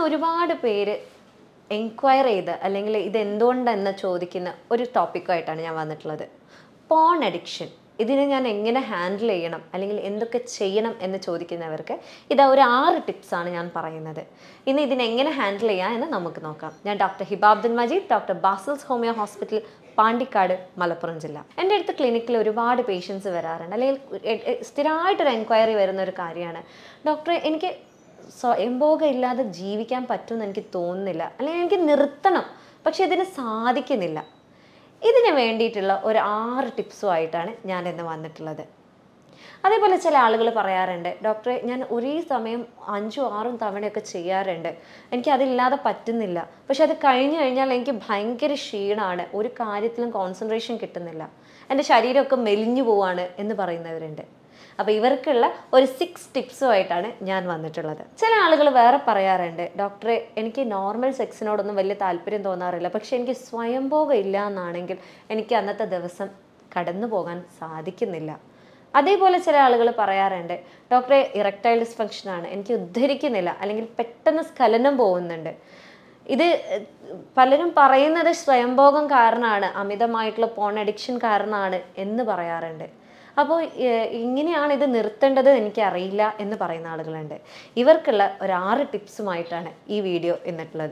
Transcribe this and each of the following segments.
ഒരുപാട് പേര് എൻക്വയർ ചെയ്ത് അല്ലെങ്കിൽ ഇത് എന്തുകൊണ്ടെന്ന് ചോദിക്കുന്ന ഒരു ടോപ്പിക്കുമായിട്ടാണ് ഞാൻ വന്നിട്ടുള്ളത് പോൺ അഡിക്ഷൻ ഇതിനെ ഞാൻ എങ്ങനെ ഹാൻഡിൽ ചെയ്യണം അല്ലെങ്കിൽ എന്തൊക്കെ ചെയ്യണം എന്ന് ചോദിക്കുന്നവർക്ക് ഇത് ഒരു ആറ് ടിപ്സാണ് ഞാൻ പറയുന്നത് ഇന്ന് ഇതിനെ എങ്ങനെ ഹാൻഡിൽ ചെയ്യാം എന്ന് നമുക്ക് നോക്കാം ഞാൻ ഡോക്ടർ ഹിബാബ്ദുൽ Majeed doctor Basil's homeo hospital Pandikkad Malappuram ജില്ല എൻ്റെ അടുത്ത് ക്ലിനിക്കിൽ ഒരുപാട് പേഷ്യൻസ് വരാറുണ്ട് അല്ലെങ്കിൽ എ- എ- സ്ഥിരമായിട്ടൊരു എൻക്വയറി വരുന്ന ഒരു കാര്യമാണ് ഡോക്ടറെ എനിക്ക് സ്വയംഭോഗം ഇല്ലാതെ ജീവിക്കാൻ പറ്റുമെന്ന് എനിക്ക് തോന്നുന്നില്ല അല്ലെങ്കിൽ എനിക്ക് നിർത്തണം പക്ഷെ ഇതിന് സാധിക്കുന്നില്ല ഇതിന് വേണ്ടിയിട്ടുള്ള ഒരു ആറ് ടിപ്സുമായിട്ടാണ് ഞാൻ ഇന്ന് വന്നിട്ടുള്ളത് അതേപോലെ ചില ആളുകൾ പറയാറുണ്ട് ഡോക്ടറെ ഞാൻ ഒരേ സമയം അഞ്ചും ആറും തവണയൊക്കെ ചെയ്യാറുണ്ട് എനിക്ക് അതില്ലാതെ പറ്റുന്നില്ല പക്ഷെ അത് കഴിഞ്ഞു കഴിഞ്ഞാൽ എനിക്ക് ഭയങ്കര ക്ഷീണമാണ് ഒരു കാര്യത്തിലും കോൺസെൻട്രേഷൻ കിട്ടുന്നില്ല എൻ്റെ ശരീരമൊക്കെ മെലിഞ്ഞു പോവാണ് എന്ന് പറയുന്നവരുണ്ട് അപ്പോൾ ഇവർക്കുള്ള ഒരു സിക്സ് ടിപ്സുമായിട്ടാണ് ഞാൻ വന്നിട്ടുള്ളത് ചില ആളുകൾ വേറെ പറയാറുണ്ട് ഡോക്ടറെ എനിക്ക് നോർമൽ സെക്സിനോടൊന്നും വലിയ താല്പര്യം തോന്നാറില്ല പക്ഷെ എനിക്ക് സ്വയംഭോഗം ഇല്ല എന്നാണെങ്കിൽ എനിക്ക് അന്നത്തെ ദിവസം കടന്നു പോകാൻ സാധിക്കുന്നില്ല അതേപോലെ ചില ആളുകൾ പറയാറുണ്ട് ഡോക്ടറെ ഇറക്ടൈൽ ഡിസ്ഫങ്ഷൻ ആണ് എനിക്ക് ഉദ്ധരിക്കുന്നില്ല അല്ലെങ്കിൽ പെട്ടെന്ന് സ്ഖലനം പോകുന്നുണ്ട് ഇത് ഏഹ്, പലരും പറയുന്നത് സ്വയംഭോഗം കാരണമാണ് അമിതമായിട്ടുള്ള പോൺ അഡിക്ഷൻ കാരണമാണ് എന്ന് പറയാറുണ്ട് അപ്പോൾ ഇങ്ങനെയാണ് ഇത് നിർത്തേണ്ടത് എനിക്കറിയില്ല എന്ന് പറയുന്ന ആളുകളുണ്ട് ഇവർക്കുള്ള ഒരു ആറ് ടിപ്സുമായിട്ടാണ് ഈ വീഡിയോ എന്നിട്ടുള്ളത്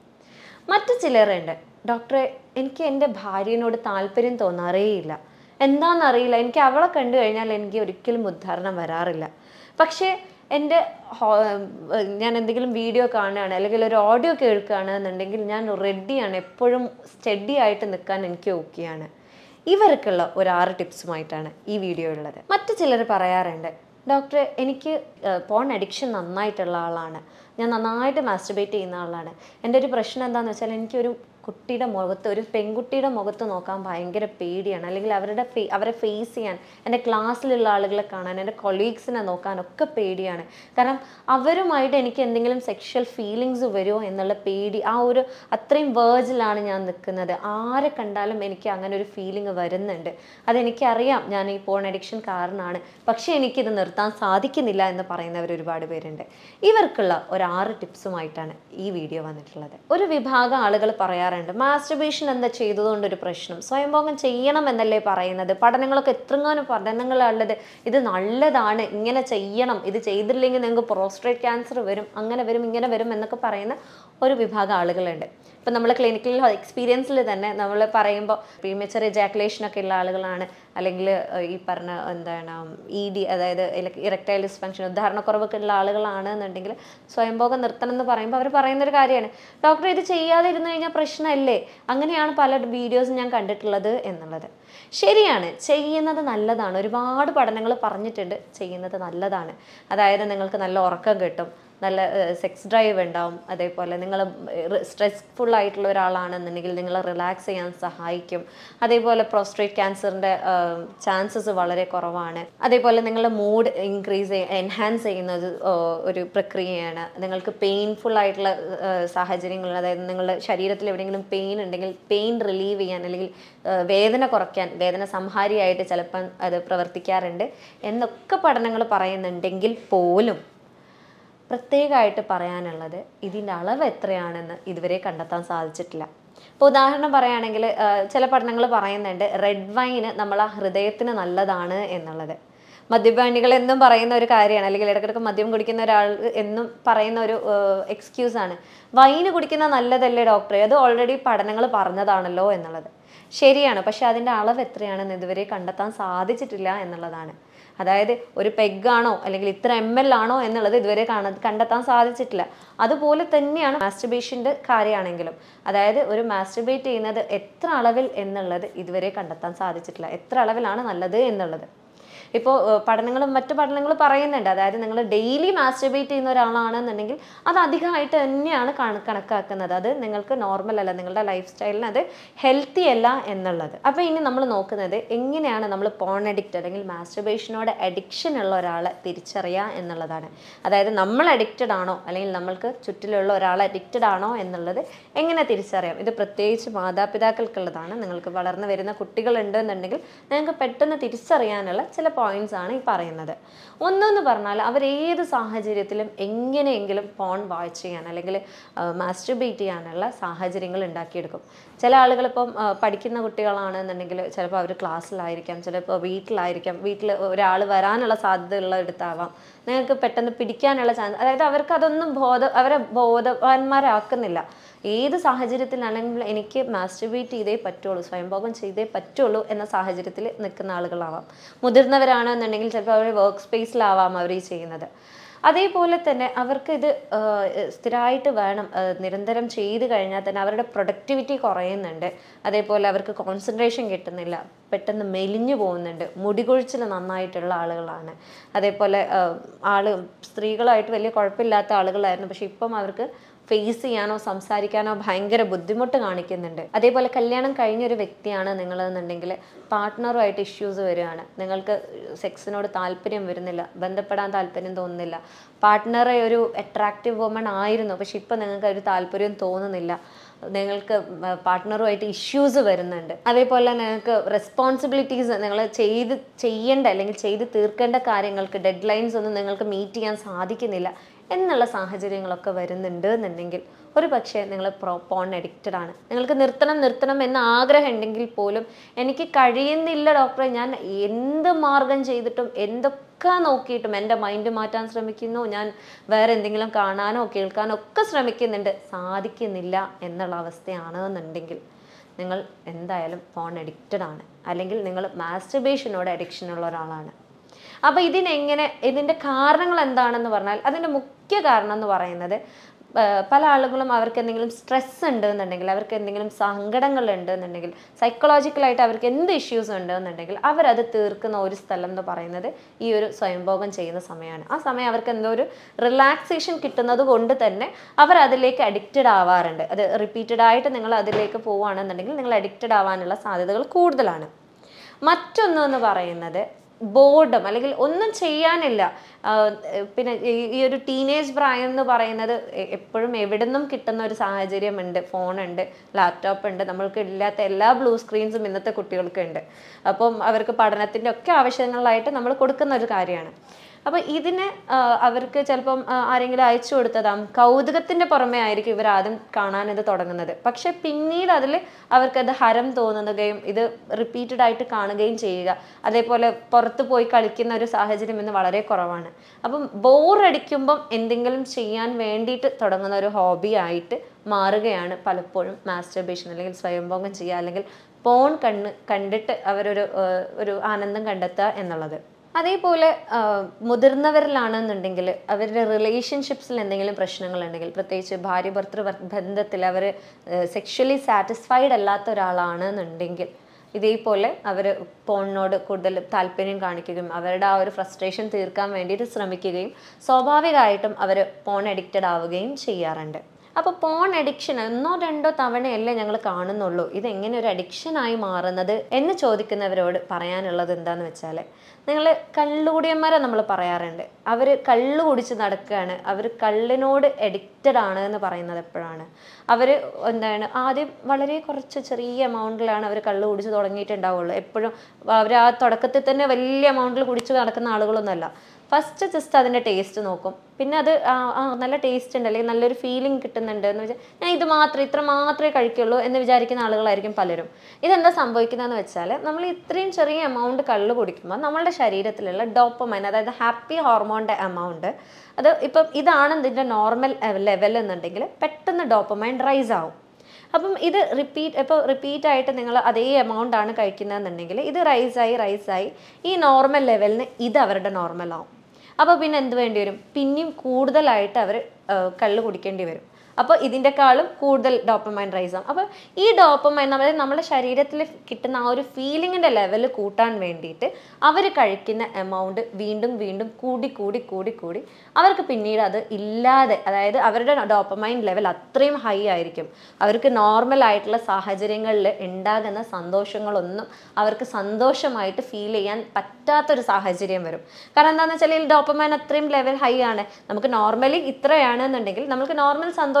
മറ്റു ചിലരുണ്ട് ഡോക്ടറെ എനിക്ക് എൻ്റെ ഭാര്യനോട് താല്പര്യം തോന്നാറേയില്ല എന്താണെന്നറിയില്ല എനിക്ക് അവളെ കണ്ടു കഴിഞ്ഞാൽ എനിക്ക് ഒരിക്കലും ഉദ്ധാരണം വരാറില്ല പക്ഷേ എൻ്റെ ഹോ- ഞാൻ എന്തെങ്കിലും വീഡിയോ കാണുകയാണ് അല്ലെങ്കിൽ ഒരു ഓഡിയോ കേൾക്കുകയാണ് എന്നുണ്ടെങ്കിൽ ഞാൻ റെഡിയാണ് എപ്പോഴും സ്റ്റഡി ആയിട്ട് നിൽക്കാൻ എനിക്ക് ഓക്കെയാണ് ഇവർക്കുള്ള ഒരു ആറ് ടിപ്സുമായിട്ടാണ് ഈ വീഡിയോ ഉള്ളത് മറ്റു ചിലർ പറയാറുണ്ട് ഡോക്ടറെ എനിക്ക് പോൺ അഡിക്ഷൻ നന്നായിട്ടുള്ള ആളാണ് ഞാൻ നന്നായിട്ട് മാസ്റ്റർബേറ്റ് ചെയ്യുന്ന ആളാണ് എൻ്റെ ഒരു പ്രശ്നം എന്താണെന്ന് വെച്ചാൽ എനിക്കൊരു കുട്ടിയുടെ മുഖത്ത് ഒരു പെൺകുട്ടിയുടെ മുഖത്ത് നോക്കാൻ ഭയങ്കര പേടിയാണ് അല്ലെങ്കിൽ അവരുടെ ഫേ- അവരെ ഫേസ് ചെയ്യാൻ എൻ്റെ ക്ലാസ്സിലുള്ള ആളുകളെ കാണാൻ എൻ്റെ കൊളീഗ്സിനെ നോക്കാനൊക്കെ പേടിയാണ് കാരണം അവരുമായിട്ട് എനിക്ക് എന്തെങ്കിലും സെക്ഷൽ ഫീലിങ്സ് വരുമോ എന്നുള്ള പേടി ആ ഒരു അത്രയും വേർജിലാണ് ഞാൻ നിൽക്കുന്നത് ആരെ കണ്ടാലും എനിക്ക് അങ്ങനെ ഒരു ഫീലിംഗ് വരുന്നുണ്ട് അതെനിക്കറിയാം ഞാൻ ഈ പോൺ അഡിക്ഷൻ കാരണമാണ് പക്ഷേ എനിക്കിത് നിർത്താൻ സാധിക്കുന്നില്ല എന്ന് പറയുന്നവർ ഒരുപാട് പേരുണ്ട് ഇവർക്കുള്ള ഒരു ആറ് ടിപ്സുമായിട്ടാണ് ഈ വീഡിയോ വന്നിട്ടുള്ളത് ഒരു വിഭാഗം ആളുകൾ പറയാറുണ്ട് മാസ്റ്റർബേഷൻ എന്താ ചെയ്തതുകൊണ്ട് ഒരു പ്രശ്നം സ്വയംഭോഗം ചെയ്യണം എന്നല്ലേ പറയുന്നത് പഠനങ്ങളൊക്കെ എത്രങ്ങാനും പഠനങ്ങളുള്ളത് ഇത് നല്ലതാണ് ഇങ്ങനെ ചെയ്യണം ഇത് ചെയ്തില്ലെങ്കിൽ നിങ്ങൾക്ക് പ്രോസ്ട്രേറ്റ് ക്യാൻസർ വരും അങ്ങനെ വരും ഇങ്ങനെ വരും എന്നൊക്കെ പറയുന്ന ഒരു വിഭാഗം ആളുകളുണ്ട് ഇപ്പം നമ്മൾ ക്ലിനിക്കൽ എക്സ്പീരിയൻസിൽ തന്നെ നമ്മൾ പറയുമ്പോൾ പ്രീമച്ചർ എജാക്കുലേഷൻ ഒക്കെ ഉള്ള ആളുകളാണ് അല്ലെങ്കിൽ ഈ പറഞ്ഞ എന്താണ് ഇ ഡി അതായത് ഇറക്ടൈൽ ഡിസ്ഫങ്ഷൻ ഉദാഹരണക്കുറവൊക്കെ ഉള്ള ആളുകളാണ് എന്നുണ്ടെങ്കിൽ സ്വയംഭോഗം നിർത്തണം എന്ന് പറയുമ്പോൾ അവർ പറയുന്നൊരു കാര്യമാണ് ഡോക്ടർ ഇത് ചെയ്യാതെ ഇരുന്ന് കഴിഞ്ഞാൽ പ്രശ്നമല്ലേ അങ്ങനെയാണ് പല വീഡിയോസും ഞാൻ കണ്ടിട്ടുള്ളത് എന്നുള്ളത് ശരിയാണ് ചെയ്യുന്നത് നല്ലതാണ് ഒരുപാട് പഠനങ്ങൾ പറഞ്ഞിട്ടുണ്ട് ചെയ്യുന്നത് നല്ലതാണ് അതായത് നിങ്ങൾക്ക് നല്ല ഉറക്കം കിട്ടും നല്ല സെക്സ് ഡ്രൈവ് ഉണ്ടാവും അതേപോലെ നിങ്ങൾ സ്ട്രെസ്ഫുൾ ആയിട്ടുള്ള ഒരാളാണെന്നുണ്ടെങ്കിൽ നിങ്ങളെ റിലാക്സ് ചെയ്യാൻ സഹായിക്കും അതേപോലെ പ്രോസ്ട്രേറ്റ് ക്യാൻസറിൻ്റെ ചാൻസസ് വളരെ കുറവാണ് അതേപോലെ നിങ്ങളുടെ മൂഡ് ഇൻക്രീസ് എൻഹാൻസ് ചെയ്യുന്നത് ഏഹ്, ഒരു പ്രക്രിയയാണ് നിങ്ങൾക്ക് പെയിൻഫുൾ ആയിട്ടുള്ള ഏഹ്, സാഹചര്യങ്ങൾ അതായത് നിങ്ങളുടെ ശരീരത്തിൽ എവിടെയെങ്കിലും പെയിൻ ഉണ്ടെങ്കിൽ പെയിൻ റിലീവ് ചെയ്യാൻ അല്ലെങ്കിൽ ഏഹ്, വേദന കുറയ്ക്കാൻ വേദന സംഹാരിയായിട്ട് ചിലപ്പം അത് പ്രവർത്തിക്കാറുണ്ട് എന്നൊക്കെ പഠനങ്ങൾ പറയുന്നുണ്ടെങ്കിൽ പോലും പ്രത്യേകമായിട്ട് പറയാനുള്ളത് ഇതിൻ്റെ അളവ് എത്രയാണെന്ന് ഇതുവരെ കണ്ടെത്താൻ സാധിച്ചിട്ടില്ല ഇപ്പോൾ ഉദാഹരണം പറയുകയാണെങ്കിൽ ആ, ചില പഠനങ്ങൾ പറയുന്നുണ്ട് റെഡ് വൈന് നമ്മളെ ഹൃദയത്തിന് നല്ലതാണ് എന്നുള്ളത് മദ്യപാനികൾ എന്നും പറയുന്ന ഒരു കാര്യമാണ് അല്ലെങ്കിൽ ഇടയ്ക്കിടയ്ക്ക് മദ്യം കുടിക്കുന്ന ഒരാൾ എന്നും പറയുന്ന ഒരു എക്സ്ക്യൂസ് ആണ് വൈന് കുടിക്കുന്ന നല്ലതല്ലേ ഡോക്ടറെ അത് ഓൾറെഡി പഠനങ്ങൾ പറഞ്ഞതാണല്ലോ എന്നുള്ളത് ശരിയാണ് പക്ഷെ അതിൻ്റെ അളവ് എത്രയാണെന്ന് ഇതുവരെ കണ്ടെത്താൻ സാധിച്ചിട്ടില്ല എന്നുള്ളതാണ് അതായത് ഒരു പെഗ്ഗാണോ അല്ലെങ്കിൽ ഇത്ര എം എൽ ആണോ എന്നുള്ളത് ഇതുവരെ കാണ കണ്ടെത്താൻ സാധിച്ചിട്ടില്ല അതുപോലെ തന്നെയാണ് മാസ്റ്റർബേഷൻ്റെ കാര്യമാണെങ്കിലും അതായത് ഒരു മാസ്റ്റർബേറ്റ് ചെയ്യുന്നത് എത്ര അളവിൽ എന്നുള്ളത് ഇതുവരെ കണ്ടെത്താൻ സാധിച്ചിട്ടില്ല എത്ര അളവിലാണ് നല്ലത് എന്നുള്ളത് ഇപ്പോൾ പഠനങ്ങളും മറ്റു പഠനങ്ങളും പറയുന്നുണ്ട് അതായത് നിങ്ങൾ ഡെയിലി മാസ്റ്റർബേറ്റ് ചെയ്യുന്ന ഒരാളാണെന്നുണ്ടെങ്കിൽ അത് അധികമായിട്ട് തന്നെയാണ് കണ കണക്കാക്കുന്നത് അത് നിങ്ങൾക്ക് നോർമൽ അല്ല നിങ്ങളുടെ ലൈഫ് സ്റ്റൈലിന് അത് ഹെൽത്തി അല്ല എന്നുള്ളത് അപ്പോൾ ഇനി നമ്മൾ നോക്കുന്നത് എങ്ങനെയാണ് നമ്മൾ പോൺ അഡിക്റ്റ് അല്ലെങ്കിൽ മാസ്റ്റർബേഷനോട് അഡിക്ഷൻ ഉള്ള ഒരാളെ തിരിച്ചറിയുക എന്നുള്ളതാണ് അതായത് നമ്മൾ അഡിക്റ്റഡ് ആണോ അല്ലെങ്കിൽ നമ്മൾക്ക് ചുറ്റിലുള്ള ഒരാൾ അഡിക്റ്റഡ് ആണോ എന്നുള്ളത് എങ്ങനെ തിരിച്ചറിയാം ഇത് പ്രത്യേകിച്ച് മാതാപിതാക്കൾക്കുള്ളതാണ് നിങ്ങൾക്ക് വളർന്നു വരുന്ന കുട്ടികളുണ്ട് എന്നുണ്ടെങ്കിൽ നിങ്ങൾക്ക് പെട്ടെന്ന് തിരിച്ചറിയാനുള്ള ചില പോയിന്റ്സ് ആണ് ഈ പറയുന്നത് ഒന്നെന്ന് പറഞ്ഞാൽ അവർ ഏത് സാഹചര്യത്തിലും എങ്ങനെയെങ്കിലും പോൺ വാച്ച് ചെയ്യാൻ അല്ലെങ്കിൽ മാസ്റ്റർബേറ്റ് ചെയ്യാനുള്ള സാഹചര്യങ്ങൾ ഉണ്ടാക്കിയെടുക്കും ചില ആളുകൾ ഇപ്പം ആ, പഠിക്കുന്ന കുട്ടികളാണെന്നുണ്ടെങ്കിൽ ചിലപ്പോൾ അവർ ക്ലാസ്സിലായിരിക്കാം ചിലപ്പോൾ വീട്ടിലായിരിക്കാം വീട്ടിൽ ഒരാൾ വരാനുള്ള സാധ്യതയുള്ള എടുത്താവാം നിങ്ങൾക്ക് പെട്ടെന്ന് പിടിക്കാനുള്ള ചാൻസ് അതായത് അവർക്ക് അതൊന്നും ബോധ അവരെ ബോധവാന്മാരാക്കുന്നില്ല ഏത് സാഹചര്യത്തിലാണെങ്കിലും എനിക്ക് മാസ്റ്റർബേറ്റ് ചെയ്തേ പറ്റുള്ളൂ സ്വയംഭോഗം ചെയ്തേ പറ്റുള്ളൂ എന്ന സാഹചര്യത്തിൽ നിൽക്കുന്ന ആളുകളാവാം മുതിർന്നവരാണെന്നുണ്ടെങ്കിൽ ചിലപ്പോൾ അവർ വർക്ക് സ്പേസിലാവാം അവർ ഈ ചെയ്യുന്നത് അതേപോലെ തന്നെ അവർക്ക് ഇത് ആഹ്, സ്ഥിരമായിട്ട് വേണം ആഹ്, നിരന്തരം ചെയ്ത് കഴിഞ്ഞാൽ തന്നെ അവരുടെ പ്രൊഡക്ടിവിറ്റി കുറയുന്നുണ്ട് അതേപോലെ അവർക്ക് കോൺസെൻട്രേഷൻ കിട്ടുന്നില്ല പെട്ടെന്ന് മെലിഞ്ഞു പോകുന്നുണ്ട് മുടികൊഴിച്ചിൽ നന്നായിട്ടുള്ള ആളുകളാണ് അതേപോലെ ആഹ്, ആള് സ്ത്രീകളായിട്ട് വലിയ കുഴപ്പമില്ലാത്ത ആളുകളായിരുന്നു പക്ഷെ ഇപ്പം അവർക്ക് ഫേസ് ചെയ്യാനോ സംസാരിക്കാനോ ഭയങ്കര ബുദ്ധിമുട്ട് കാണിക്കുന്നുണ്ട് അതേപോലെ കല്യാണം കഴിഞ്ഞൊരു വ്യക്തിയാണ് നിങ്ങളെന്നുണ്ടെങ്കിൽ പാർട്ട്ണറുമായിട്ട് ഇഷ്യൂസ് വരികയാണ് നിങ്ങൾക്ക് സെക്സിനോട് താല്പര്യം വരുന്നില്ല ബന്ധപ്പെടാൻ താല്പര്യം തോന്നുന്നില്ല പാർട്ട്ണറെ ഒരു അട്രാക്റ്റീവ് വുമൺ ആയിരുന്നു പക്ഷെ ഇപ്പം നിങ്ങൾക്ക് ഒരു താല്പര്യം തോന്നുന്നില്ല നിങ്ങൾക്ക് പാർട്ട്ണറുമായിട്ട് ഇഷ്യൂസ് വരുന്നുണ്ട് അതേപോലെ നിങ്ങൾക്ക് റെസ്പോൺസിബിലിറ്റീസ് നിങ്ങൾ ചെയ്ത് ചെയ്യേണ്ട അല്ലെങ്കിൽ ചെയ്ത് തീർക്കേണ്ട കാര്യങ്ങൾക്ക് ഡെഡ് ലൈൻസ് ഒന്നും നിങ്ങൾക്ക് മീറ്റ് ചെയ്യാൻ സാധിക്കുന്നില്ല എന്നുള്ള സാഹചര്യങ്ങളൊക്കെ വരുന്നുണ്ട് എന്നുണ്ടെങ്കിൽ ഒരു പക്ഷേ നിങ്ങൾ പ്രോ പോൺ അഡിക്റ്റഡ് ആണ് നിങ്ങൾക്ക് നിർത്തണം നിർത്തണം എന്ന ആഗ്രഹം ഉണ്ടെങ്കിൽ പോലും എനിക്ക് കഴിയുന്നില്ല ഡോക്ടറെ ഞാൻ എന്ത് മാർഗം ചെയ്തിട്ടും എന്തൊക്കെ നോക്കിയിട്ടും എൻ്റെ മൈൻഡ് മാറ്റാൻ ശ്രമിക്കുന്നു ഞാൻ വേറെ എന്തെങ്കിലും കാണാനോ കേൾക്കാനോ ഒക്കെ ശ്രമിക്കുന്നുണ്ട് സാധിക്കുന്നില്ല എന്നുള്ള അവസ്ഥയാണ് എന്നുണ്ടെങ്കിൽ നിങ്ങൾ എന്തായാലും ഫോൺ അഡിക്റ്റഡ് ആണ് അല്ലെങ്കിൽ നിങ്ങൾ മാസ്റ്റർബേഷനോട് അഡിക്ഷൻ ഉള്ള ഒരാളാണ് അപ്പോൾ ഇതിനെങ്ങനെ ഇതിൻ്റെ കാരണങ്ങൾ എന്താണെന്ന് പറഞ്ഞാൽ അതിൻ്റെ മുഖ്യ കാരണം എന്ന് പറയുന്നത് ആ, പല ആളുകളും അവർക്ക് എന്തെങ്കിലും സ്ട്രെസ് ഉണ്ട് എന്നുണ്ടെങ്കിൽ അവർക്ക് എന്തെങ്കിലും സങ്കടങ്ങൾ ഉണ്ട് എന്നുണ്ടെങ്കിൽ സൈക്കോളജിക്കലായിട്ട് അവർക്ക് എന്ത് ഇഷ്യൂസ് ഉണ്ട് എന്നുണ്ടെങ്കിൽ അവരത് തീർക്കുന്ന ഒരു സ്ഥലം എന്ന് പറയുന്നത് ഈ ഒരു സ്വയംഭോഗം ചെയ്യുന്ന സമയമാണ് ആ സമയം അവർക്ക് എന്തോ ഒരു റിലാക്സേഷൻ കിട്ടുന്നത് കൊണ്ട് തന്നെ അവർ അതിലേക്ക് അഡിക്റ്റഡ് ആവാറുണ്ട് അത് റിപ്പീറ്റഡ് ആയിട്ട് നിങ്ങൾ അതിലേക്ക് പോവുകയാണെന്നുണ്ടെങ്കിൽ നിങ്ങൾ അഡിക്റ്റഡ് ആവാനുള്ള സാധ്യതകൾ കൂടുതലാണ് മറ്റൊന്ന് എന്ന് പറയുന്നത് ബോർഡം അല്ലെങ്കിൽ ഒന്നും ചെയ്യാനില്ല ആഹ് പിന്നെ ഈ- ഈ ഒരു ടീനേജ് പ്രായം എന്ന് പറയുന്നത് എ- എപ്പോഴും എവിടെ നിന്നും കിട്ടുന്ന ഒരു സാഹചര്യമുണ്ട് ഫോണുണ്ട് ലാപ്ടോപ്പ് ഉണ്ട് നമ്മൾക്ക് ഇല്ലാത്ത എല്ലാ ബ്ലൂ സ്ക്രീൻസും ഇന്നത്തെ കുട്ടികൾക്ക് ഉണ്ട് അപ്പം അവർക്ക് പഠനത്തിൻ്റെ ഒക്കെ ആവശ്യങ്ങളായിട്ട് നമ്മൾ കൊടുക്കുന്ന ഒരു കാര്യമാണ് അപ്പോൾ ഇതിന് ആ, അവർക്ക് ചിലപ്പം ആ, ആരെങ്കിലും അയച്ചു കൊടുത്തതാം കൗതുകത്തിൻ്റെ പുറമെ ആയിരിക്കും ഇവർ ആദ്യം കാണാൻ ഇത് തുടങ്ങുന്നത് പക്ഷെ പിന്നീട് അതിൽ അവർക്കത് ഹരം തോന്നുകയും ഇത് റിപ്പീറ്റഡ് ആയിട്ട് കാണുകയും ചെയ്യുക അതേപോലെ പുറത്ത് പോയി കളിക്കുന്ന ഒരു സാഹചര്യം ഇന്ന് വളരെ കുറവാണ് അപ്പം ബോറടിക്കുമ്പം എന്തെങ്കിലും ചെയ്യാൻ വേണ്ടിയിട്ട് തുടങ്ങുന്ന ഒരു ഹോബി ആയിട്ട് മാറുകയാണ് പലപ്പോഴും മാസ്റ്റർബേഷൻ അല്ലെങ്കിൽ സ്വയംഭോഗം ചെയ്യുക അല്ലെങ്കിൽ പോൺ കണ്ണ് കണ്ടിട്ട് അവരൊരു ആ, ഒരു ആനന്ദം കണ്ടെത്തുക എന്നുള്ളത് അതേപോലെ ആ, മുതിർന്നവരിലാണെന്നുണ്ടെങ്കിൽ അവരുടെ റിലേഷൻഷിപ്സിൽ എന്തെങ്കിലും പ്രശ്നങ്ങളുണ്ടെങ്കിൽ പ്രത്യേകിച്ച് ഭാര്യ ഭർത്തൃ ബ- ബന്ധത്തിൽ അവർ സെക്ഷലി സാറ്റിസ്ഫൈഡ് അല്ലാത്ത ഒരാളാണെന്നുണ്ടെങ്കിൽ ഇതേപോലെ അവർ പോണിനോട് കൂടുതൽ താല്പര്യം കാണിക്കുകയും അവരുടെ ആ ഒരു ഫ്രസ്ട്രേഷൻ തീർക്കാൻ വേണ്ടിയിട്ട് ശ്രമിക്കുകയും സ്വാഭാവികമായിട്ടും അവർ പോൺ അഡിക്റ്റഡ് ആവുകയും ചെയ്യാറുണ്ട് അപ്പോൾ പോൺ അഡിക്ഷൻ ഒന്നോ രണ്ടോ തവണയല്ലേ ഞങ്ങൾ കാണുന്നുള്ളൂ ഇത് എങ്ങനെ ഒരു അഡിക്ഷനായി മാറുന്നത് എന്ന് ചോദിക്കുന്നവരോട് പറയാനുള്ളത് എന്താന്ന് വെച്ചാൽ നിങ്ങൾ കള്ളുകുടിയന്മാരെ നമ്മൾ പറയാറുണ്ട് അവർ കള്ള് കുടിച്ച് നടക്കുകയാണ് അവർ കള്ളിനോട് അഡിക്റ്റഡ് ആണ് എന്ന് പറയുന്നത് എപ്പോഴാണ് അവർ എന്താണ് ആദ്യം വളരെ കുറച്ച് ചെറിയ എമൗണ്ടിലാണ് അവർ കള്ള് കുടിച്ച് തുടങ്ങിയിട്ടുണ്ടാവുള്ളൂ എപ്പോഴും അവർ ആ തുടക്കത്തിൽ തന്നെ വലിയ എമൗണ്ടിൽ കുടിച്ച് നടക്കുന്ന ആളുകളൊന്നുമല്ല ഫസ്റ്റ് ജസ്റ്റ് അതിൻ്റെ ടേസ്റ്റ് നോക്കും പിന്നെ അത് ആ ആ, നല്ല ടേസ്റ്റ് ഉണ്ട് അല്ലെങ്കിൽ നല്ലൊരു ഫീലിംഗ് കിട്ടുന്നുണ്ട് എന്ന് വെച്ചാൽ ഞാൻ ഇത് മാത്രം ഇത്ര മാത്രമേ കഴിക്കുള്ളൂ എന്ന് വിചാരിക്കുന്ന ആളുകളായിരിക്കും പലരും ഇതെന്താ സംഭവിക്കുന്നതെന്ന് വെച്ചാൽ നമ്മൾ ഇത്രയും ചെറിയ എമൗണ്ട് കള്ള് കുടിക്കുമ്പോൾ നമ്മളുടെ ശരീരത്തിലുള്ള ഡോപ്പമൈൻ അതായത് ഹാപ്പി ഹോർമോണിൻ്റെ എമൗണ്ട് അത് ഇപ്പം ഇതാണ് ഇതിൻ്റെ നോർമൽ ലെവൽ എന്നുണ്ടെങ്കിൽ പെട്ടെന്ന് ഡോപ്പമൈൻ റൈസ് ആവും അപ്പം ഇത് റിപ്പീറ്റ് ഇപ്പോൾ റിപ്പീറ്റ് ആയിട്ട് നിങ്ങൾ അതേ എമൗണ്ട് ആണ് കഴിക്കുന്നതെന്നുണ്ടെങ്കിൽ ഇത് റൈസായി റൈസായി ഈ നോർമൽ ലെവലിന് ഇത് അവരുടെ നോർമൽ ആവും അപ്പോൾ പിന്നെ എന്ത് വേണ്ടി വരും പിന്നെയും കൂടുതലായിട്ട് അവർ കള്ള് കുടിക്കേണ്ടി വരും അപ്പോൾ ഇതിൻ്റെക്കാളും കൂടുതൽ ഡോപ്പമൈൻ റൈസ് ആവും അപ്പോൾ ഈ ഡോപ്പമൈൻ അതായത് നമ്മുടെ ശരീരത്തിൽ കിട്ടുന്ന ആ ഒരു ഫീലിങ്ങിൻ്റെ ലെവൽ കൂട്ടാൻ വേണ്ടിയിട്ട് അവർ കഴിക്കുന്ന എമൗണ്ട് വീണ്ടും വീണ്ടും കൂടി കൂടി കൂടി കൂടി അവർക്ക് പിന്നീട് അത് ഇല്ലാതെ അതായത് അവരുടെ ഡോപ്പമൈൻ ലെവൽ അത്രയും ഹൈ ആയിരിക്കും അവർക്ക് നോർമൽ ആയിട്ടുള്ള സാഹചര്യങ്ങളിൽ ഉണ്ടാകുന്ന സന്തോഷങ്ങളൊന്നും അവർക്ക് സന്തോഷമായിട്ട് ഫീൽ ചെയ്യാൻ പറ്റാത്തൊരു സാഹചര്യം വരും കാരണം എന്താണെന്ന് വെച്ചാൽ ഈ ഡോപ്പമൈൻ അത്രയും ലെവൽ ഹൈ ആണ് നമുക്ക് നോർമലി ഇത്രയാണെന്നുണ്ടെങ്കിൽ നമുക്ക് നോർമൽ സന്തോഷം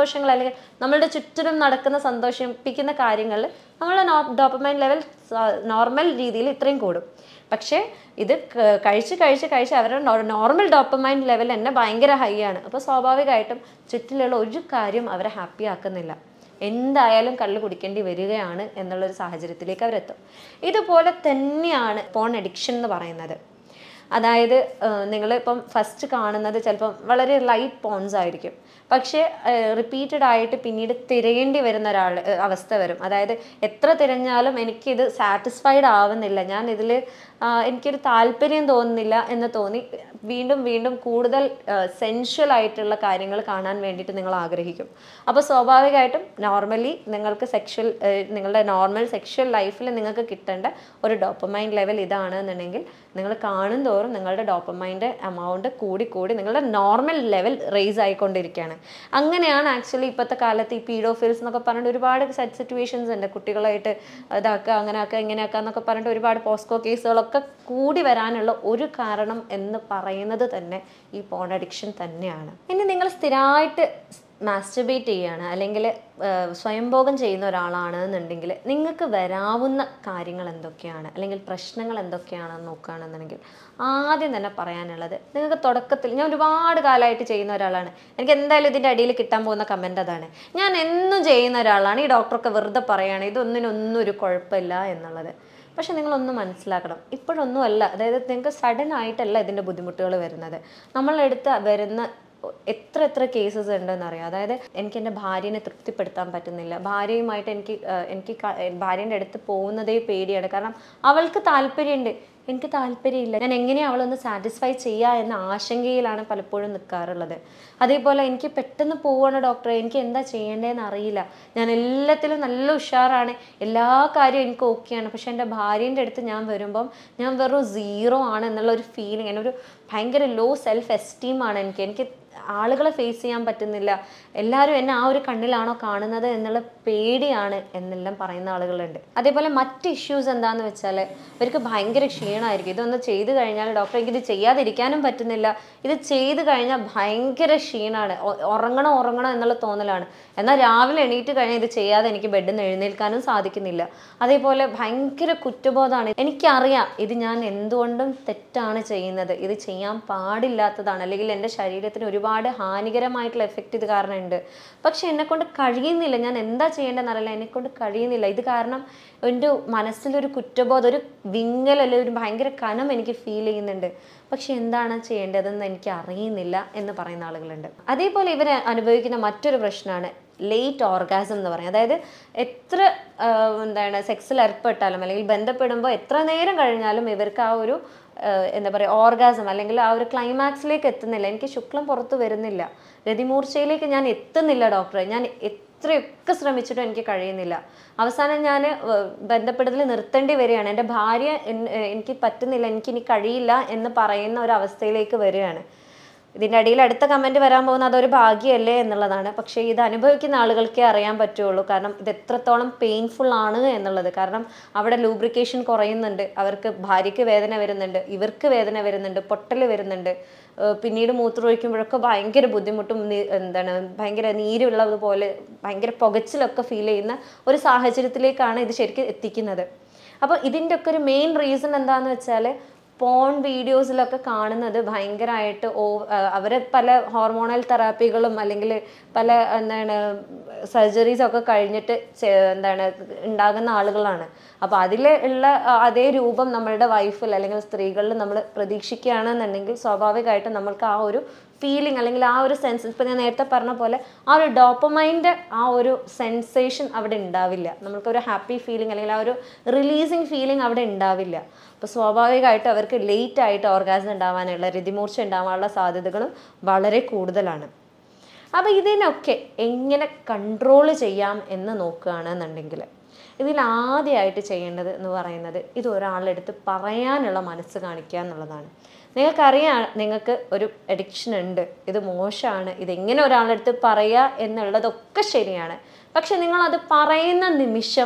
സന്തോഷങ്ങൾ അല്ലെങ്കിൽ നമ്മളുടെ ചുറ്റിനും നടക്കുന്ന സന്തോഷിപ്പിക്കുന്ന കാര്യങ്ങളിൽ നമ്മളുടെ ഡോപ്പമൈൻ ലെവൽ നോർമൽ രീതിയിൽ ഇത്രയും കൂടും പക്ഷേ ഇത് ക- കഴിച്ച് കഴിച്ച് കഴിച്ച് അവരുടെ നോർമൽ ഡോപ്പമൈൻ ലെവൽ തന്നെ ഭയങ്കര ഹൈ ആണ് അപ്പോൾ സ്വാഭാവികമായിട്ടും ചുറ്റിലുള്ള ഒരു കാര്യം അവരെ ഹാപ്പി ആക്കുന്നില്ല എന്തായാലും കള്ള് കുടിക്കേണ്ടി വരികയാണ് എന്നുള്ളൊരു സാഹചര്യത്തിലേക്ക് അവരെത്തും ഇതുപോലെ തന്നെയാണ് പോൺ അഡിക്ഷൻ എന്ന് പറയുന്നത് അതായത് നിങ്ങൾ ഇപ്പം ഫസ്റ്റ് കാണുന്നത് ചിലപ്പം വളരെ ലൈറ്റ് പോൺസ് ആയിരിക്കും പക്ഷേ റിപ്പീറ്റഡ് ആയിട്ട് പിന്നീട് തിരയേണ്ടി വരുന്ന ഒരാൾ ഏഹ്, അവസ്ഥ വരും അതായത് എത്ര തിരഞ്ഞാലും എനിക്കിത് സാറ്റിസ്ഫൈഡ് ആവുന്നില്ല ഞാൻ ഇതിൽ എനിക്കൊരു താല്പര്യം തോന്നുന്നില്ല എന്ന് തോന്നി വീണ്ടും വീണ്ടും കൂടുതൽ സെൻഷ്വൽ ആയിട്ടുള്ള കാര്യങ്ങൾ കാണാൻ വേണ്ടിയിട്ട് നിങ്ങൾ ആഗ്രഹിക്കും അപ്പോൾ സ്വാഭാവികമായിട്ടും നോർമലി നിങ്ങൾക്ക് സെക്ഷൽ നിങ്ങളുടെ നോർമൽ സെക്ഷൽ ലൈഫിൽ നിങ്ങൾക്ക് കിട്ടേണ്ട ഒരു ഡോപ്പമൈൻ ലെവൽ ഇതാണ് എന്നുണ്ടെങ്കിൽ നിങ്ങൾ കാണും തോറും നിങ്ങളുടെ ഡോപ്പമൈൻ്റെ എമൗണ്ട് കൂടി കൂടി നിങ്ങളുടെ നോർമൽ ലെവൽ റേസ് ആയിക്കൊണ്ടിരിക്കുകയാണ് അങ്ങനെയാണ് ആക്ച്വലി ഇപ്പോഴത്തെ കാലത്ത് ഈ പീഡോഫിൽസ് എന്നൊക്കെ പറഞ്ഞിട്ട് ഒരുപാട് സെറ്റ് സിറ്റുവേഷൻസ് ഉണ്ട് കുട്ടികളായിട്ട് ഇതാക്കുക അങ്ങനെ ആക്കുക ഇങ്ങനെ ആക്കുക എന്നൊക്കെ പറഞ്ഞിട്ട് ഒരുപാട് പോസ്കോ കേസുകളൊക്കെ കൂടി വരാനുള്ള ഒരു കാരണം എന്ന് പറയുന്നത് തന്നെ ഈ പോൺ അഡിക്ഷൻ തന്നെയാണ് ഇനി നിങ്ങൾ സ്ഥിരമായിട്ട് മാസ്റ്റർബേറ്റ് ചെയ്യുകയാണ് അല്ലെങ്കിൽ സ്വയംഭോഗം ചെയ്യുന്ന ഒരാളാണ് എന്നുണ്ടെങ്കിൽ നിങ്ങൾക്ക് വരാവുന്ന കാര്യങ്ങൾ എന്തൊക്കെയാണ് അല്ലെങ്കിൽ പ്രശ്നങ്ങൾ എന്തൊക്കെയാണെന്ന് നോക്കുകയാണെന്നുണ്ടെങ്കിൽ ആദ്യം തന്നെ പറയാനുള്ളത് നിങ്ങൾക്ക് തുടക്കത്തിൽ ഞാൻ ഒരുപാട് കാലമായിട്ട് ചെയ്യുന്ന ഒരാളാണ് എനിക്ക് എന്തായാലും ഇതിൻ്റെ അടിയിൽ കിട്ടാൻ പോകുന്ന കമൻ്റ് അതാണ് ഞാൻ എന്നും ചെയ്യുന്ന ഒരാളാണ് ഈ ഡോക്ടറൊക്കെ വെറുതെ പറയുകയാണ് ഇതൊന്നിനൊന്നും ഒരു കുഴപ്പമില്ല എന്നുള്ളത് പക്ഷെ നിങ്ങളൊന്ന് മനസ്സിലാക്കണം ഇപ്പോഴൊന്നും അല്ല അതായത് നിങ്ങൾക്ക് സഡൻ ആയിട്ടല്ല ഇതിൻ്റെ ബുദ്ധിമുട്ടുകൾ വരുന്നത് നമ്മളെടുത്ത് വരുന്ന എത്ര എത്ര കേസസ് ഉണ്ടെന്ന് അറിയാം അതായത് എനിക്ക് എൻ്റെ ഭാര്യനെ തൃപ്തിപ്പെടുത്താൻ പറ്റുന്നില്ല ഭാര്യയുമായിട്ട് എനിക്ക് ആ, എനിക്ക് ക- ഭാര്യൻ്റെ അടുത്ത് പോകുന്നതേ പേടിയാണ് കാരണം അവൾക്ക് താല്പര്യമുണ്ട് എനിക്ക് താല്പര്യമില്ല ഞാൻ എങ്ങനെയാണ് അവളൊന്ന് സാറ്റിസ്ഫൈ ചെയ്യുക എന്ന ആശങ്കയിലാണ് പലപ്പോഴും നിൽക്കാറുള്ളത് അതേപോലെ എനിക്ക് പെട്ടെന്ന് പോവാണ് ഡോക്ടറെ എനിക്ക് എന്താ ചെയ്യേണ്ടതെന്ന് അറിയില്ല ഞാൻ എല്ലാത്തിലും നല്ല ഉഷാറാണ് എല്ലാ കാര്യവും എനിക്ക് ഓക്കെയാണ് പക്ഷെ എൻ്റെ ഭാര്യേൻ്റെ അടുത്ത് ഞാൻ വരുമ്പം ഞാൻ വെറും സീറോ ആണ് എന്നുള്ള ഒരു ഫീലിംഗ് എന്നൊരു ഭയങ്കര ലോ സെൽഫ് എസ്റ്റീം ആണ് എനിക്ക് എനിക്ക് ആളുകളെ ഫേസ് ചെയ്യാൻ പറ്റുന്നില്ല എല്ലാവരും എന്നെ ആ ഒരു കണ്ണിലാണോ കാണുന്നത് എന്നുള്ള പേടിയാണ് എന്നെല്ലാം പറയുന്ന ആളുകളുണ്ട് അതേപോലെ മറ്റ് ഇഷ്യൂസ് എന്താന്ന് വെച്ചാൽ ഇവർക്ക് ഭയങ്കര ക്ഷീണമായിരിക്കും ഇതൊന്ന് ചെയ്തു കഴിഞ്ഞാൽ ഡോക്ടർ എനിക്കിത് ചെയ്യാതിരിക്കാനും പറ്റുന്നില്ല ഇത് ചെയ്തു കഴിഞ്ഞാൽ ഭയങ്കര ക്ഷീണമാണ് ഒ- ഉറങ്ങണം ഉറങ്ങണം എന്നുള്ള തോന്നലാണ് എന്നാൽ രാവിലെ എണീറ്റ് കഴിഞ്ഞാൽ ഇത് ചെയ്യാതെ എനിക്ക് ബെഡിൽ നിന്ന് എഴുന്നേൽക്കാനും സാധിക്കുന്നില്ല അതേപോലെ ഭയങ്കര കുറ്റബോധമാണ് എനിക്കറിയാം ഇത് ഞാൻ എന്തുകൊണ്ടും തെറ്റാണ് ചെയ്യുന്നത് ഇത് ചെയ്യാൻ പാടില്ലാത്തതാണ് അല്ലെങ്കിൽ എൻ്റെ ശരീരത്തിന് ഒരുപാട് ഹാനികരമായിട്ടുള്ള എഫക്റ്റ് ഇത് കാരണം ഉണ്ട് പക്ഷെ എന്നെ കൊണ്ട് കഴിയുന്നില്ല ഞാൻ എന്താ ചെയ്യേണ്ടതെന്ന് അറിയില്ല എന്നെ കൊണ്ട് കഴിയുന്നില്ല ഇത് കാരണം എൻ്റെ മനസ്സിലൊരു കുറ്റബോധം ഒരു വിങ്ങൽ അല്ലെങ്കിൽ ഒരു ഭയങ്കര കനം എനിക്ക് ഫീൽ ചെയ്യുന്നുണ്ട് പക്ഷെ എന്താണ് ചെയ്യേണ്ടതെന്ന് എനിക്ക് അറിയുന്നില്ല എന്ന് പറയുന്ന ആളുകളുണ്ട് അതേപോലെ ഇവർ അനുഭവിക്കുന്ന മറ്റൊരു പ്രശ്നമാണ് ലേറ്റ് ഓർഗാസം എന്ന് പറയും അതായത് എത്ര ആ, എന്താണ് സെക്സിൽ ഏർപ്പെട്ടാലും അല്ലെങ്കിൽ ബന്ധപ്പെടുമ്പോൾ എത്ര നേരം കഴിഞ്ഞാലും ഇവർക്ക് ആ ഒരു ആ, എന്താ പറയുക ഓർഗാസം അല്ലെങ്കിൽ ആ ഒരു ക്ലൈമാക്സിലേക്ക് എത്തുന്നില്ല എനിക്ക് ശുക്ലം പുറത്ത് വരുന്നില്ല രതിമൂർച്ചയിലേക്ക് ഞാൻ എത്തുന്നില്ല ഡോക്ടറെ ഞാൻ എത്രയൊക്കെ ശ്രമിച്ചിട്ടും എനിക്ക് കഴിയുന്നില്ല അവസാനം ഞാൻ ബന്ധപ്പെടുതൽ നിർത്തേണ്ടി വരികയാണ് എൻ്റെ ഭാര്യ എൻ- എനിക്ക് പറ്റുന്നില്ല എനിക്ക് ഇനി കഴിയില്ല എന്ന് പറയുന്ന ഒരു അവസ്ഥയിലേക്ക് വരികയാണ് ഇതിൻ്റെ അടിയിൽ അടുത്ത കമൻറ്റ് വരാൻ പോകുന്ന അതൊരു ഭാഗ്യമല്ലേ എന്നുള്ളതാണ് പക്ഷേ ഇത് അനുഭവിക്കുന്ന ആളുകൾക്കേ അറിയാൻ പറ്റുള്ളൂ കാരണം ഇത് എത്രത്തോളം പെയിൻഫുൾ ആണ് എന്നുള്ളത് കാരണം അവിടെ ലൂബ്രിക്കേഷൻ കുറയുന്നുണ്ട് അവർക്ക് ഭാര്യയ്ക്ക് വേദന വരുന്നുണ്ട് ഇവർക്ക് വേദന വരുന്നുണ്ട് പൊട്ടൽ വരുന്നുണ്ട് ഏഹ് പിന്നീട് മൂത്രമൊഴിക്കുമ്പോഴൊക്കെ ഭയങ്കര ബുദ്ധിമുട്ടും നീ- എന്താണ് ഭയങ്കര നീരുള്ളതുപോലെ ഭയങ്കര പുകച്ചിലൊക്കെ ഫീൽ ചെയ്യുന്ന ഒരു സാഹചര്യത്തിലേക്കാണ് ഇത് ശരിക്കും എത്തിക്കുന്നത് അപ്പോൾ ഇതിൻ്റെ ഒക്കെ ഒരു മെയിൻ റീസൺ എന്താണെന്ന് വെച്ചാൽ പോൺ വീഡിയോസിലൊക്കെ കാണുന്നത് ഭയങ്കരമായിട്ട് ഓ അവർ പല ഹോർമോണൽ തെറാപ്പികളും അല്ലെങ്കിൽ പല എന്താണ് സർജറീസ് ഒക്കെ കഴിഞ്ഞിട്ട് ചെ- എന്താണ് ഉണ്ടാകുന്ന ആളുകളാണ് അപ്പോൾ അതിൽ ഉള്ള ആ, അതേ രൂപം നമ്മളുടെ വൈഫിൽ അല്ലെങ്കിൽ സ്ത്രീകളിൽ നമ്മൾ പ്രതീക്ഷിക്കുകയാണെന്നുണ്ടെങ്കിൽ സ്വാഭാവികമായിട്ടും നമ്മൾക്ക് ആ ഒരു ഫീലിംഗ് അല്ലെങ്കിൽ ആ ഒരു സെൻസ് ഇപ്പം ഞാൻ നേരത്തെ പറഞ്ഞ പോലെ ആ ഒരു ഡോപ്പമൈൻ്റെ ആ ഒരു സെൻസേഷൻ അവിടെ ഉണ്ടാവില്ല നമുക്കൊരു ഹാപ്പി ഫീലിംഗ് അല്ലെങ്കിൽ ആ ഒരു റിലീസിങ് ഫീലിംഗ് അവിടെ ഉണ്ടാവില്ല അപ്പോൾ സ്വാഭാവികമായിട്ടും അവർക്ക് ലേറ്റ് ആയിട്ട് ഓർഗാസം ഉണ്ടാവാനുള്ള രതിമൂർച്ച ഉണ്ടാവാനുള്ള സാധ്യതകളും വളരെ കൂടുതലാണ് അപ്പോൾ ഇതിനൊക്കെ എങ്ങനെ കൺട്രോൾ ചെയ്യാം എന്ന് നോക്കുകയാണെന്നുണ്ടെങ്കിൽ ഇതിൽ ആദ്യമായിട്ട് ചെയ്യേണ്ടത് എന്ന് പറയുന്നത് ഇത് ഒരാളെടുത്ത് പറയാനുള്ള മനസ്സ് കാണിക്കുക എന്നുള്ളതാണ് നിങ്ങൾക്കറിയാം നിങ്ങൾക്ക് ഒരു അഡിക്ഷൻ ഉണ്ട് ഇത് മോശമാണ് ഇതെങ്ങനെ ഒരാളെടുത്ത് പറയുക എന്നുള്ളതൊക്കെ ശരിയാണ് പക്ഷെ നിങ്ങളത് പറയുന്ന നിമിഷം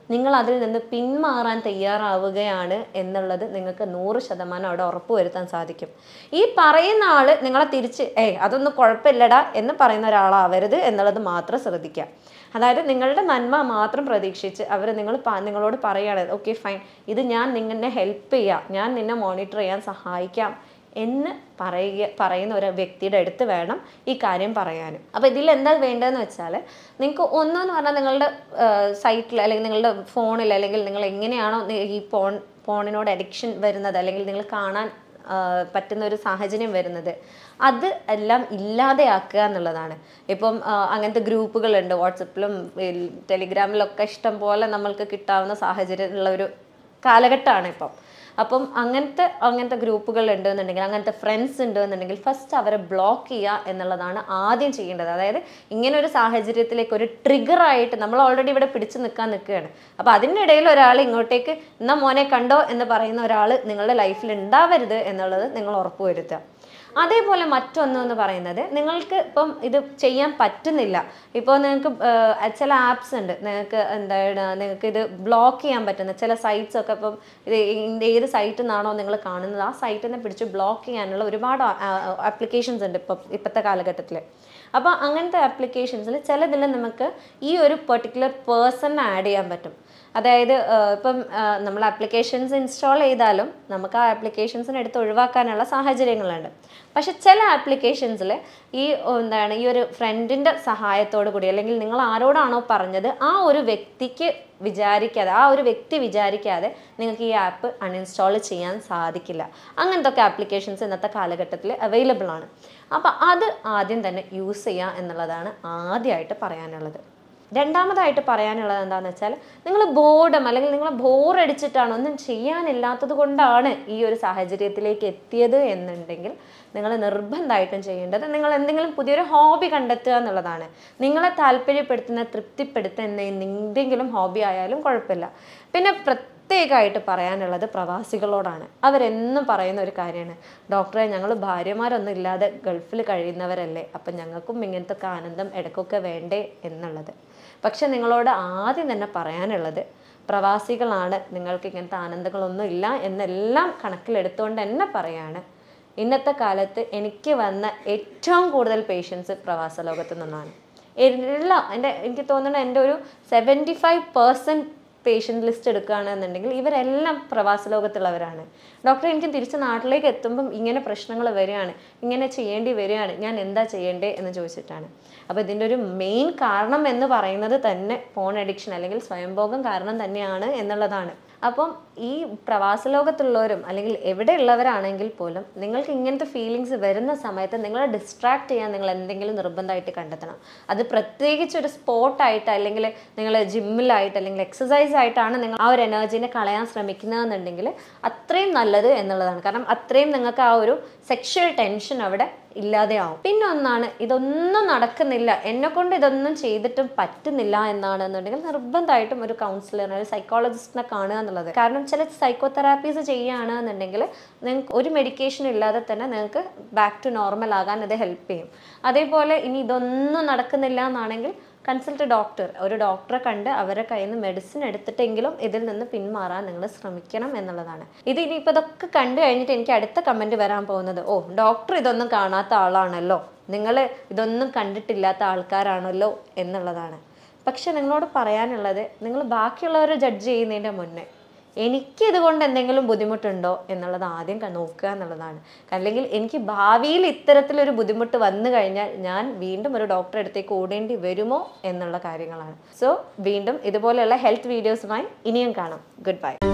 നിങ്ങൾ അതിൽ നിന്ന് പിന്മാറാൻ തയ്യാറാവുകയാണ് എന്നുള്ളത് നിങ്ങൾക്ക് നൂറ് ശതമാനം അവിടെ ഉറപ്പുവരുത്താൻ സാധിക്കും ഈ പറയുന്ന ആള് നിങ്ങളെ തിരിച്ച് ഏയ് അതൊന്നും കുഴപ്പമില്ലടാ എന്ന് പറയുന്ന ഒരാളാവരുത് എന്നുള്ളത് മാത്രം ശ്രദ്ധിക്കുക അതായത് നിങ്ങളുടെ നന്മ മാത്രം പ്രതീക്ഷിച്ച് അവർ നിങ്ങൾ പ- നിങ്ങളോട് പറയുകയാണ് ഓക്കെ ഫൈൻ ഇത് ഞാൻ നിന്നെ ഹെൽപ്പ് ചെയ്യാം ഞാൻ നിന്നെ മോണിറ്റർ ചെയ്യാൻ സഹായിക്കാം എന്ന് പറയുക പറയുന്ന ഒരു വ്യക്തിയുടെ അടുത്ത് വേണം ഈ കാര്യം പറയാനും അപ്പോൾ ഇതിൽ എന്താ വേണ്ടതെന്ന് വെച്ചാൽ നിങ്ങൾക്ക് ഒന്നെന്ന് പറഞ്ഞാൽ നിങ്ങളുടെ സൈറ്റിൽ അല്ലെങ്കിൽ നിങ്ങളുടെ ഫോണിൽ അല്ലെങ്കിൽ നിങ്ങൾ എങ്ങനെയാണോ നി- ഈ ഫോൺ ഫോണിനോട് അഡിക്ഷൻ വരുന്നത് അല്ലെങ്കിൽ നിങ്ങൾ കാണാൻ ആ, പറ്റുന്ന ഒരു സാഹചര്യം വരുന്നത് അത് എല്ലാം ഇല്ലാതെയാക്കുക എന്നുള്ളതാണ് ഇപ്പം ആ, അങ്ങനത്തെ ഗ്രൂപ്പുകളുണ്ട് വാട്സപ്പിലും ടെലിഗ്രാമിലൊക്കെ ഇഷ്ടം പോലെ നമ്മൾക്ക് കിട്ടാവുന്ന സാഹചര്യം ഉള്ള ഒരു കാലഘട്ടമാണ് ഇപ്പം അപ്പം അങ്ങനത്തെ അങ്ങനത്തെ ഗ്രൂപ്പുകൾ ഉണ്ട് എന്നുണ്ടെങ്കിൽ അങ്ങനത്തെ ഫ്രണ്ട്സ് ഉണ്ട് എന്നുണ്ടെങ്കിൽ ഫസ്റ്റ് അവരെ ബ്ലോക്ക് ചെയ്യുക എന്നുള്ളതാണ് ആദ്യം ചെയ്യേണ്ടത് അതായത് ഇങ്ങനെ ഒരു സാഹചര്യത്തിലേക്ക് ഒരു ട്രിഗർ ആയിട്ട് നമ്മൾ ഓൾറെഡി ഇവിടെ പിടിച്ചു നിൽക്കാൻ നിൽക്കുകയാണ് അപ്പോൾ അതിൻ്റെ ഇടയിൽ ഒരാൾ ഇങ്ങോട്ടേക്ക് എന്നാ മോനെ കണ്ടോ എന്ന് പറയുന്ന ഒരാൾ നിങ്ങളുടെ ലൈഫിൽ ഉണ്ടാവരുത് എന്നുള്ളത് നിങ്ങൾ ഉറപ്പുവരുത്തുക അതേപോലെ മറ്റൊന്ന് എന്ന് പറയുന്നത് നിങ്ങൾക്ക് ഇപ്പം ഇത് ചെയ്യാൻ പറ്റുന്നില്ല ഇപ്പോൾ നിങ്ങൾക്ക് ആഹ്, ചില ആപ്സ് ഉണ്ട് നിങ്ങൾക്ക് എന്താണ് നിങ്ങൾക്ക് ഇത് ബ്ലോക്ക് ചെയ്യാൻ പറ്റുന്ന ചില സൈറ്റ്സ് ഒക്കെ ഇപ്പം ഇത് ഇതിൻ്റെ ഏത് സൈറ്റിൽ നിന്നാണോ നിങ്ങൾ കാണുന്നത് ആ സൈറ്റിൽ നിന്ന് പിടിച്ച് ബ്ലോക്ക് ചെയ്യാനുള്ള ഒരുപാട് ആപ്ലിക്കേഷൻസ് ഉണ്ട് ഇപ്പം ഇപ്പോഴത്തെ കാലഘട്ടത്തിൽ അപ്പോൾ അങ്ങനത്തെ ആപ്ലിക്കേഷൻസിൽ ചിലതിൽ നമുക്ക് ഈ ഒരു പെർട്ടിക്കുലർ പേഴ്സൺ ആഡ് ചെയ്യാൻ പറ്റും അതായത് ആഹ് ഇപ്പം ആഹ് നമ്മൾ ആപ്ലിക്കേഷൻസ് ഇൻസ്റ്റാൾ ചെയ്താലും നമുക്ക് ആ ആപ്ലിക്കേഷൻസിന് എടുത്ത് ഒഴിവാക്കാനുള്ള സാഹചര്യങ്ങളുണ്ട് പക്ഷെ ചില ആപ്ലിക്കേഷൻസിൽ ഈ എന്താണ് ഈ ഒരു ഫ്രണ്ടിൻ്റെ സഹായത്തോടു കൂടി അല്ലെങ്കിൽ നിങ്ങൾ ആരോടാണോ പറഞ്ഞത് ആ ഒരു വ്യക്തിക്ക് വിചാരിക്കാതെ ആ ഒരു വ്യക്തി വിചാരിക്കാതെ നിങ്ങൾക്ക് ഈ ആപ്പ് അൺഇൻസ്റ്റാൾ ചെയ്യാൻ സാധിക്കില്ല അങ്ങനത്തെ ഒക്കെ ആപ്ലിക്കേഷൻസ് ഇന്നത്തെ കാലഘട്ടത്തിൽ അവൈലബിൾ ആണ് അപ്പോൾ അത് ആദ്യം തന്നെ യൂസ് ചെയ്യുക എന്നുള്ളതാണ് ആദ്യമായിട്ട് പറയാനുള്ളത് രണ്ടാമതായിട്ട് പറയാനുള്ളത് എന്താണെന്ന് വെച്ചാൽ നിങ്ങൾ ബോർഡം അല്ലെങ്കിൽ നിങ്ങൾ ബോറടിച്ചിട്ടാണ് ഒന്നും ചെയ്യാനില്ലാത്തത് കൊണ്ടാണ് ഈ ഒരു സാഹചര്യത്തിലേക്ക് എത്തിയത് എന്നുണ്ടെങ്കിൽ നിങ്ങൾ നിർബന്ധമായിട്ടും ചെയ്യേണ്ടത് നിങ്ങൾ എന്തെങ്കിലും പുതിയൊരു ഹോബി കണ്ടെത്തുക എന്നുള്ളതാണ് നിങ്ങളെ താല്പര്യപ്പെടുത്തുന്ന തൃപ്തിപ്പെടുത്തുന്ന എന്തെങ്കിലും ഹോബി ആയാലും കുഴപ്പമില്ല പിന്നെ പ്രത്യേകമായിട്ട് പറയാനുള്ളത് പ്രവാസികളോടാണ് അവരെന്നും പറയുന്ന ഒരു കാര്യമാണ് ഡോക്ടറെ ഞങ്ങൾ ഭാര്യമാരൊന്നും ഇല്ലാതെ ഗൾഫിൽ കഴിയുന്നവരല്ലേ അപ്പം ഞങ്ങൾക്കും ഇങ്ങനത്തെ ഒക്കെ ആനന്ദം ഇടയ്ക്കൊക്കെ വേണ്ടേ എന്നുള്ളത് പക്ഷെ നിങ്ങളോട് ആദ്യം തന്നെ പറയാനുള്ളത് പ്രവാസികളാണ് നിങ്ങൾക്ക് ഇങ്ങനത്തെ ആനന്ദങ്ങളൊന്നും ഇല്ല എന്നെല്ലാം കണക്കിലെടുത്തുകൊണ്ട് തന്നെ പറയാണ് ഇന്നത്തെ കാലത്ത് എനിക്ക് വന്ന ഏറ്റവും കൂടുതൽ പേഷ്യൻസ് പ്രവാസ ലോകത്തു നിന്നാണ് എല്ലാം എൻ്റെ എനിക്ക് തോന്നുന്നത് എൻ്റെ ഒരു seventy five percent patient list എടുക്കുകയാണെന്നുണ്ടെങ്കിൽ ഇവരെല്ലാം പ്രവാസ ലോകത്തുള്ളവരാണ് ഡോക്ടർ എനിക്ക് തിരിച്ച് നാട്ടിലേക്ക് എത്തുമ്പം ഇങ്ങനെ പ്രശ്നങ്ങൾ വരികയാണ് ഇങ്ങനെ ചെയ്യേണ്ടി വരികയാണ് ഞാൻ എന്താ ചെയ്യേണ്ടേ എന്ന് ചോദിച്ചിട്ടാണ് അപ്പോൾ ഇതിൻ്റെ ഒരു മെയിൻ കാരണം എന്ന് പറയുന്നത് തന്നെ ഫോൺ അഡിക്ഷൻ അല്ലെങ്കിൽ സ്വയംഭോഗം കാരണം തന്നെയാണ് എന്നുള്ളതാണ് അപ്പം ഈ പ്രവാസ ലോകത്തുള്ളവരും അല്ലെങ്കിൽ എവിടെ ഉള്ളവരാണെങ്കിൽ പോലും നിങ്ങൾക്ക് ഇങ്ങനത്തെ ഫീലിങ്സ് വരുന്ന സമയത്ത് നിങ്ങളെ ഡിസ്ട്രാക്ട് ചെയ്യാൻ നിങ്ങൾ എന്തെങ്കിലും നിർബന്ധമായിട്ട് കണ്ടെത്തണം അത് പ്രത്യേകിച്ച് ഒരു സ്പോർട്ടായിട്ട് അല്ലെങ്കിൽ നിങ്ങൾ ജിമ്മിലായിട്ട് അല്ലെങ്കിൽ എക്സസൈസ് ആയിട്ടാണ് നിങ്ങൾ ആ ഒരു എനർജീനെ കളയാൻ ശ്രമിക്കുന്നതെന്നുണ്ടെങ്കിൽ അത്രയും നല്ലത് എന്നുള്ളതാണ് കാരണം അത്രയും നിങ്ങൾക്ക് ആ ഒരു സെക്ഷൽ ടെൻഷൻ അവിടെ ഇല്ലാതെയാവും പിന്നെ ഒന്നാണ് ഇതൊന്നും നടക്കുന്നില്ല എന്നെ കൊണ്ട് ഇതൊന്നും ചെയ്തിട്ടും പറ്റുന്നില്ല എന്നാണെന്നുണ്ടെങ്കിൽ നിർബന്ധമായിട്ടും ഒരു കൗൺസിലറിനെ ഒരു സൈക്കോളജിസ്റ്റിനെ കാണുക എന്നുള്ളത് കാരണം ചില സൈക്കോതെറാപ്പീസ് ചെയ്യുകയാണെന്നുണ്ടെങ്കിൽ നിങ്ങൾക്ക് ഒരു മെഡിക്കേഷൻ ഇല്ലാതെ തന്നെ നിങ്ങൾക്ക് ബാക്ക് ടു നോർമൽ ആകാൻ ഇത് ഹെൽപ്പ് ചെയ്യും അതേപോലെ ഇനി ഇതൊന്നും നടക്കുന്നില്ല എന്നാണെങ്കിൽ കൺസൾട്ട് ഡോക്ടർ ഒരു ഡോക്ടറെ കണ്ട് അവരെ കയ്യിൽ നിന്ന് മെഡിസിൻ എടുത്തിട്ടെങ്കിലും ഇതിൽ നിന്ന് പിന്മാറാൻ നിങ്ങൾ ശ്രമിക്കണം എന്നുള്ളതാണ് ഇത് ഇനിയിപ്പോൾ ഇതൊക്കെ കണ്ടു കഴിഞ്ഞിട്ട് എനിക്ക് അടുത്ത കമൻറ്റ് വരാൻ പോകുന്നത് ഓ ഡോക്ടർ ഇതൊന്നും കാണാത്ത ആളാണല്ലോ നിങ്ങൾ ഇതൊന്നും കണ്ടിട്ടില്ലാത്ത ആൾക്കാരാണല്ലോ എന്നുള്ളതാണ് പക്ഷെ നിങ്ങളോട് പറയാനുള്ളത് നിങ്ങൾ ബാക്കിയുള്ളവരെ ജഡ്ജ് ചെയ്യുന്നതിൻ്റെ മുന്നേ എനിക്ക് ഇതുകൊണ്ട് എന്തെങ്കിലും ബുദ്ധിമുട്ടുണ്ടോ എന്നുള്ളത് ആദ്യം ക- നോക്കുക എന്നുള്ളതാണ് അല്ലെങ്കിൽ എനിക്ക് ഭാവിയിൽ ഇത്തരത്തിലൊരു ബുദ്ധിമുട്ട് വന്നു കഴിഞ്ഞാൽ ഞാൻ വീണ്ടും ഒരു ഡോക്ടറെ അടുത്തേക്ക് ഓടേണ്ടി വരുമോ എന്നുള്ള കാര്യങ്ങളാണ് സോ വീണ്ടും ഇതുപോലെയുള്ള ഹെൽത്ത് വീഡിയോസുമായി ഇനിയും കാണാം ഗുഡ് ബൈ